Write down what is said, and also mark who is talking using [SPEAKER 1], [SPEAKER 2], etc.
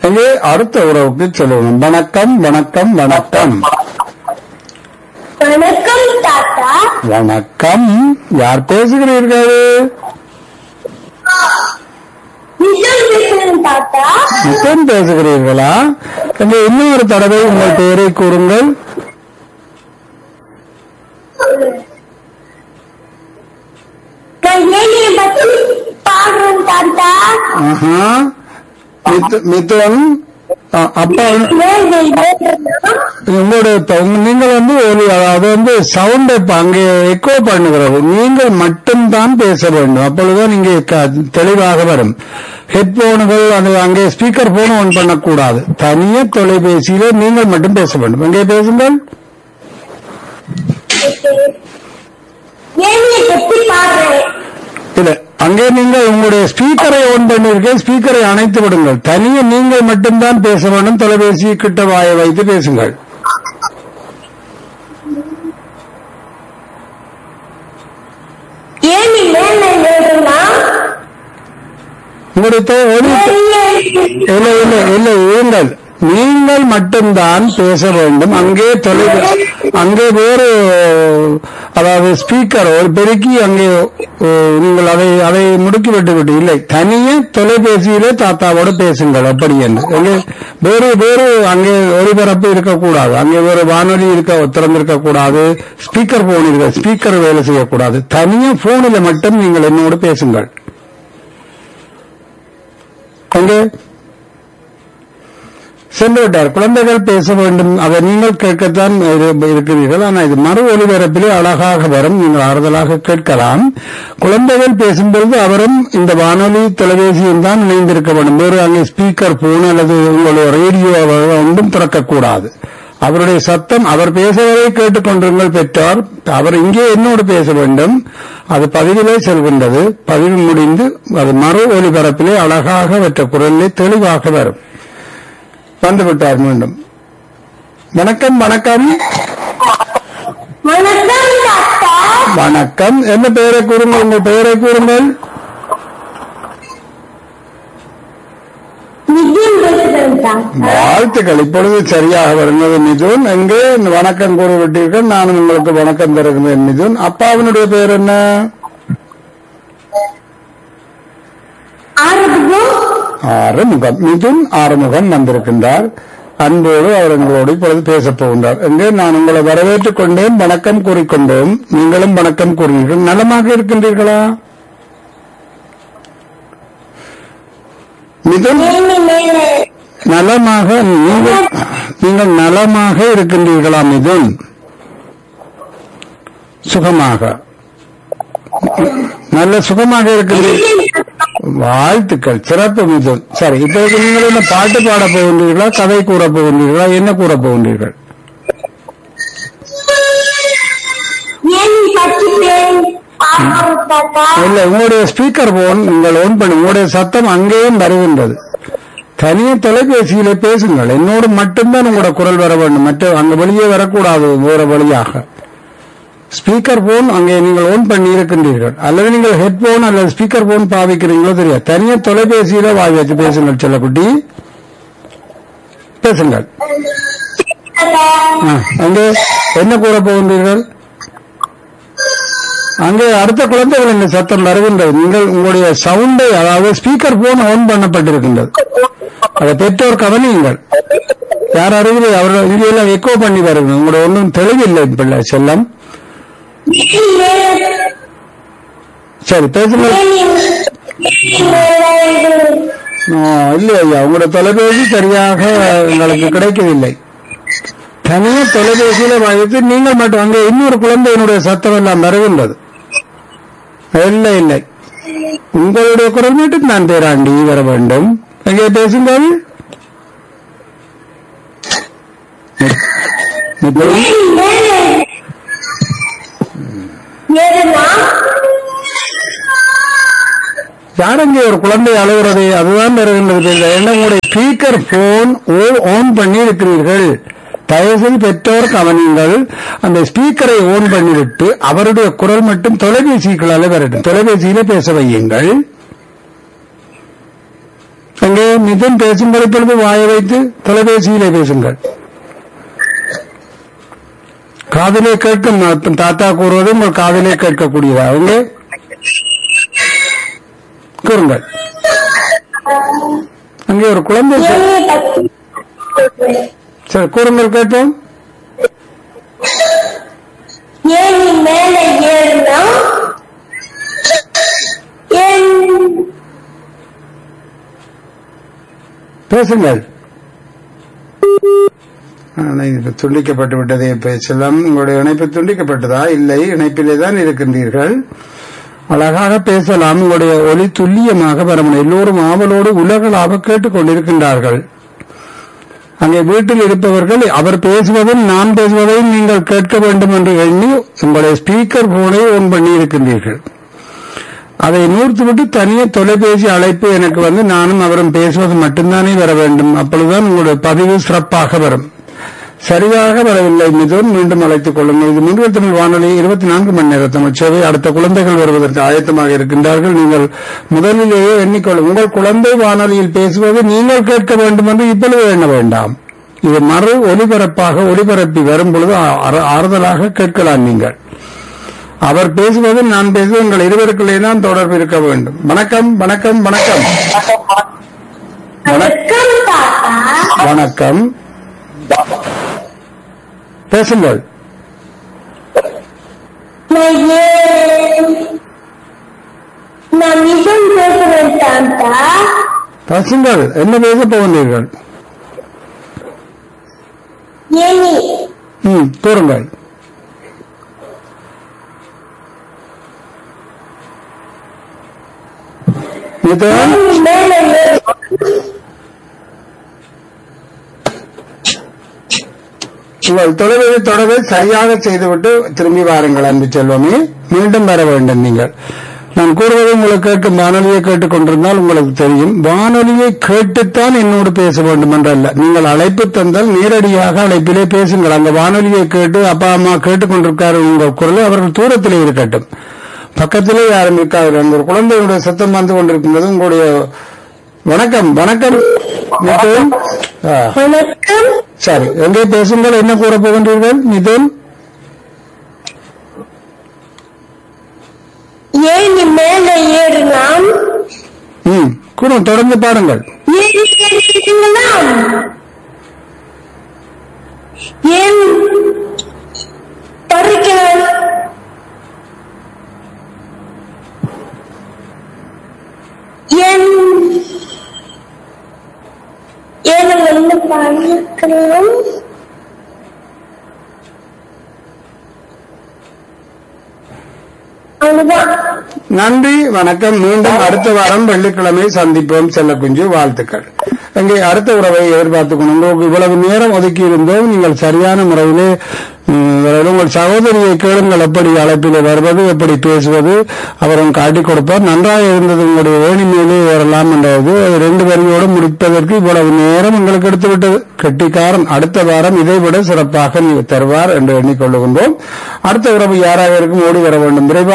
[SPEAKER 1] அங்கே அடுத்த உறவுக்கு சொல்லணும் வணக்கம் வணக்கம் வணக்கம்
[SPEAKER 2] வணக்கம் தாத்தா
[SPEAKER 1] வணக்கம் யார் பேசுகிறீர்கள்
[SPEAKER 2] விஷம் பேசுறேன் தாத்தா
[SPEAKER 1] நிச்சயம் பேசுகிறீர்களா அங்கே இன்னொரு தடவை உங்கள் பெயரை கூறுங்கள்
[SPEAKER 2] நான் ஏனியை பத்தி பாடுறேன் தாத்தா
[SPEAKER 1] ஆஹா. மித்து- மிதுன் அ, அப்பா
[SPEAKER 2] ஏழை ஏழைனா,
[SPEAKER 1] உங்களுடைய த- நீங்கள் வந்து ஒரு அதாவது வந்து சவுண்டை அங்கே எக்கோ பண்ணுகிறது நீங்கள் மட்டும்தான் பேச வேண்டும் அப்பொழுதுதான் இங்கே க- தெளிவாக வரும் ஹெட்போனுகள் அது அங்கே ஸ்பீக்கர் போன் ஆன் பண்ணக்கூடாது தனிய தொலைபேசியில நீங்கள் மட்டும் பேச வேண்டும் அங்கே பேசுங்கள்
[SPEAKER 2] ஏனியை பத்தி பாடுறேன்
[SPEAKER 1] இல்ல அங்கே நீங்கள் உங்களுடைய ஸ்பீக்கரை ஆன் பண்ணியிருக்கேன் ஸ்பீக்கரை அணைத்து விடுங்கள் தனியே நீங்கள் மட்டும்தான் பேச வேண்டும் தொலைபேசி கிட்ட வாயை வைத்து பேசுங்கள்
[SPEAKER 2] ஏனி மேல ஏறுனா
[SPEAKER 1] உங்களுடைய தொ- ஒலி
[SPEAKER 2] பெரிய
[SPEAKER 1] இல்லை இல்லை இல்லை இருங்கள் நீங்கள் மட்டும்தான் பேச வேண்டும் அங்கே தொலை அங்கே வேறு அதாவது ஸ்பீக்கர் ஒரு பெருக்கி அங்கே ஓ, நீங்கள் அதை அதை முடுக்கி விட்டு விட்டு இல்லை தனியே தொலைபேசியிலே தாத்தாவோடு பேசுங்கள் அப்படி என்று அங்கே வேறு வேறு அங்கே ஒளிபரப்பு இருக்கக்கூடாது அங்கே வேறு வானொலி இருக்க திறந்திருக்க கூடாது ஸ்பீக்கர் போன் இருக்க ஸ்பீக்கர் வேலை செய்யக்கூடாது தனியே போனில் மட்டும் நீங்கள் என்னோடு பேசுங்கள் அங்கே சென்று விட்டார் குழந்தைகள் பேச வேண்டும் அதை நீங்கள் கேட்கத்தான் இரு- இருக்கிறீர்கள் ஆனால் இது மறு ஒலிபரப்பிலே அழகாக வரும் நீங்கள் ஆறுதலாக கேட்கலாம் குழந்தைகள் பேசும்பொழுது அவரும் இந்த வானொலி தொலைபேசியும் தான் இணைந்திருக்க வேண்டும் வேறு அங்கே ஸ்பீக்கர் போன் அல்லது உங்களுடைய ரேடியோ ஒன்றும் திறக்கக்கூடாது அவருடைய சத்தம் அவர் பேசுவதை கேட்டுக்கொண்டிருங்கள் பெற்றார் அவர் இங்கே என்னோடு பேச வேண்டும் அது பதிவிலே செல்கின்றது பதிவு முடிந்து அது மறு ஒலிபரப்பிலே அழகாக வெற்ற குரலிலே தெளிவாக வரும் வந்துவிட்டார் மீண்டும் வணக்கம் வணக்கம்
[SPEAKER 2] வணக்கம் தாத்தா
[SPEAKER 1] வணக்கம் என்ன பெயரை கூறுங்கள் உங்கள் பெயரை கூறுங்கள்
[SPEAKER 2] நிதியம் பேசுறேன் தாத்தா
[SPEAKER 1] வாழ்த்துக்கள் இப்பொழுது சரியாக வருகிறது மிதுன் எங்கே இந்த வணக்கம் கூறிவிட்டீர்கள் நானும் உங்களுக்கு வணக்கம் தருகிறேன் மிதுன் அப்பாவினுடைய பெயர் என்ன
[SPEAKER 2] ஆறுதுக்கும்
[SPEAKER 1] ஆறுமுகம் மிதுன் ஆறுமுகம் வந்திருக்கின்றார் அன்போடு அவர் எங்களோடு இப்பொழுது பேசப் போகின்றார் எங்கே நான் உங்களை வரவேற்றுக் கொண்டேன் வணக்கம் கூறிக்கொண்டோம் நீங்களும் வணக்கம் கூறுவீர்கள் நலமாக இருக்கின்றீர்களா மிதுன்
[SPEAKER 2] ஏனி மேல
[SPEAKER 1] நலமாக நீங்கள் நீங்கள் நலமாக இருக்கின்றீர்களா மிதுன் சுகமாக நல்ல சுகமாக இருக்கின்றீர்கள் வாழ்த்துக்கள் சிறப்பு மிதுன் சரி இப்போது நீங்கள் என்ன பாட்டு பாட போகின்றீர்களா கதை கூற போகின்றீர்களா என்ன கூற போகின்றீர்கள்
[SPEAKER 2] ஏனி பத்தி பேர் பாடுறேன் தாத்தா
[SPEAKER 1] இல்ல உங்களுடைய ஸ்பீக்கர் போன் நீங்கள் ஓன் பண்ணி உங்களுடைய சத்தம் அங்கேயும் வருகின்றது தனிய தொலைபேசியில பேசுங்கள் என்னோடு மட்டும்தான் உங்களோட குரல் வர வேண்டும் மற்ற அங்க வெளியே வரக்கூடாது வேற வழியாக ஸ்பீக்கர் போன் அங்கே நீங்கள் ஓன் பண்ணி இருக்கின்றீர்கள் அல்லது நீங்கள் ஹெட்போன் அல்லது ஸ்பீக்கர் போன் பாவிக்கிறீங்களோ தெரியாது தனிய தொலைபேசியில வாய் வச்சு பேசுங்கள் செல்லக்குட்டி பேசுங்கள் ஆ, அங்கே என்ன கூற போகின்றீர்கள் அங்கே அடுத்த குழந்தைகள் இந்த சத்தம் வருகின்றது நீங்கள் உங்களுடைய சவுண்டை அதாவது ஸ்பீக்கர் போன் ஆன் பண்ணப்பட்டிருக்கின்றது அதை பெற்றோர் கவனியுங்கள் யார் அருகிலே அவர்கள் இங்கே எல்லாம் எக்கோ பண்ணி வருகிறது உங்களோட ஒன்றும் தெளிவில்லை பிள்ளை செல்லம்
[SPEAKER 2] ஏனி மேல
[SPEAKER 1] சரி பேசுங்கள்
[SPEAKER 2] ஏனி ஏனி மேல ஏறு.
[SPEAKER 1] ஆ, இல்லை ஐயா உங்களோட தொலைபேசி சரியாக எங்களுக்கு கிடைக்கவில்லை தனிய தொலைபேசியில வைத்து நீங்கள் மட்டும் அங்கே இன்னொரு குழந்தையினுடைய சத்தம் எல்லாம் வருகின்றது இல்லை இல்லை உங்களுடைய குரல் மட்டும் நான் பேராண்டி வர வேண்டும் எங்கே பேசுங்கள் இப்பொழுது
[SPEAKER 2] ஏனி மேல ஏறுனா
[SPEAKER 1] யாரங்கே ஒரு குழந்தை அழுகிறது அதுதான் வருகின்றது தெரியல. ஏன்னா உங்களுடைய ஸ்பீக்கர் போன் ஆன் பண்ணி இருக்கிறீர்கள் தயவுசெய்து பெற்றோர் கவனிங்கள் அந்த ஸ்பீக்கரை ஓன் பண்ணிவிட்டு அவருடைய குரல் மட்டும் தொலைபேசிகளால வரட்டும் தொலைபேசியில பேச வையுங்கள் அங்கே மிதன் பேசுங்கள் இப்பொழுது வாயை வைத்து தொலைபேசியிலே பேசுங்கள் காதிலே கேட்கும் அஹ், தாத்தா கூறுவது உங்கள் காதிலே கேட்கக்கூடியதா அவங்க கூறுங்கள் அங்கே ஒரு குழந்தை சொ-
[SPEAKER 2] ஏழை பத்து
[SPEAKER 1] சரி கூறுங்கள் கேட்போம்
[SPEAKER 2] ஏணி மேலே ஏறினா என்
[SPEAKER 1] பேசுங்கள் ஆனா, இது துண்டிக்கப்பட்டு விட்டதே பேசலாம் உங்களுடைய இணைப்பு துண்டிக்கப்பட்டதா இல்லை இணைப்பிலே தான் இருக்கின்றீர்கள் அழகாக பேசலாம் உங்களுடைய ஒலி துல்லியமாக வரணும் எல்லோரும் ஆவலோடு உலகளாக கேட்டுக் கொண்டிருக்கின்றார்கள் அங்கே வீட்டில் இருப்பவர்கள் அவர் பேசுவதும் நான் பேசுவதையும் நீங்கள் கேட்க வேண்டும் என்று எண்ணி உங்களுடைய ஸ்பீக்கர் போனை ஓன் பண்ணி இருக்கின்றீர்கள் அதை நூர்த்துவிட்டு தனியே தொலைபேசி அழைப்பு எனக்கு வந்து நானும் அவரும் பேசுவது மட்டும்தானே வர வேண்டும் அப்பொழுதுதான் உங்களுடைய பதிவு சிறப்பாக வரும் சரியாக வரவில்லை மிதுன் மீண்டும் அழைத்துக் கொள்ளுங்கள் இது முன்னில் தமிழ் வானொலி இருபத்தி நான்கு மணி நேர தமிழ் சேவை அடுத்த குழந்தைகள் வருவதற்கு ஆயத்தமாக இருக்கின்றார்கள் நீங்கள் முதலிலேயே எண்ணிக்கொள்ளும் உங்கள் குழந்தை வானொலியில் பேசுவது நீங்கள் கேட்க வேண்டும் என்று இப்பொழுது எண்ண வேண்டாம் இது மறு ஒலிபரப்பாக ஒலிபரப்பி வரும் பொழுது ஆ- ஆறுதலாக கேட்கலாம் நீங்கள் அவர் பேசுவது நான் பேசுவது உங்கள் இருவருக்குள்ளே தான் தொடர்பு இருக்க வேண்டும் வணக்கம் வணக்கம் வணக்கம்
[SPEAKER 2] வணக்கம் தாத்தா
[SPEAKER 1] வணக்கம் பேசுங்கள்
[SPEAKER 2] நான் ஏன் நான் நிஜம் பேசுறேன் தாத்தா
[SPEAKER 1] பேசுங்கள் என்ன பேச போகின்றீர்கள்
[SPEAKER 2] ஏனி
[SPEAKER 1] ம் கூறுங்கள் மிதுன்
[SPEAKER 2] ஏணி மேலே ஏறி
[SPEAKER 1] உங்கள் தொலைபேசி தொடர்பை சரியாக செய்துவிட்டு திரும்பி வாருங்கள் அன்பு செல்வமே மீண்டும் வர வேண்டும் நீங்கள் நான் கூறுவது உங்களுக்கு கேட்கும் வானொலியை கேட்டுக் கொண்டிருந்தால் உங்களுக்கு தெரியும் வானொலியை கேட்டுத்தான் என்னோடு பேச வேண்டும் என்றல்ல நீங்கள் அழைப்பு தந்தால் நேரடியாக அழைப்பிலே பேசுங்கள் அந்த வானொலியை கேட்டு அப்பா அம்மா கேட்டுக்கொண்டிருக்காரு உங்கள் குரலை அவர்கள் தூரத்திலே இருக்கட்டும் பக்கத்திலே யாரும் இருக்காது அந்த ஒரு குழந்தையுடைய சத்தம் வந்து கொண்டிருக்கின்றது உங்களுடைய வணக்கம் வணக்கம் மிதுன். ஆ.
[SPEAKER 2] வணக்கம்
[SPEAKER 1] சரி எங்கே பேசுங்கள் என்ன கூற போகின்றீர்கள் மிதுன்
[SPEAKER 2] ஏணி மேலே ஏறினான்
[SPEAKER 1] ம் கூறு தொடர்ந்து பாருங்கள்
[SPEAKER 2] ஏறி ஏறிங்களா ஏன் பறிக்கலாம் என் ஏன் வந்து பறிக்கலாம் அவ்வளவுதான்
[SPEAKER 1] நன்றி வணக்கம் மீண்டும் அடுத்த வாரம் வெள்ளிக்கிழமை சந்திப்போம் செல்ல குஞ்சு வாழ்த்துக்கள் அங்கே அடுத்த உறவை எதிர்பார்த்துக் கொண்டு உங்களுக்கு இவ்வளவு நேரம் ஒதுக்கி இருந்தோம் நீங்கள் சரியான முறையிலே ம், வரவில்லை. உங்கள் சகோதரியை கேளுங்கள் எப்படி அழைப்பில் வருவது எப்படி பேசுவது அவரும் காட்டிக் கொடுப்பார் நன்றாக இருந்தது உங்களுடைய ஏணி மேலே ஏறலாம் என்றது அது ரெண்டு வரியோடு முடிப்பதற்கு இவ்வளவு நேரம் உங்களுக்கு எடுத்துவிட்டது கெட்டிக்காரன் அடுத்த வாரம் இதைவிட சிறப்பாக நீ தருவார் என்று எண்ணிக்கொள்ளுகின்றோம் அடுத்த உறவு யாராக இருக்கும் ஓடி வர வேண்டும் விரைவாக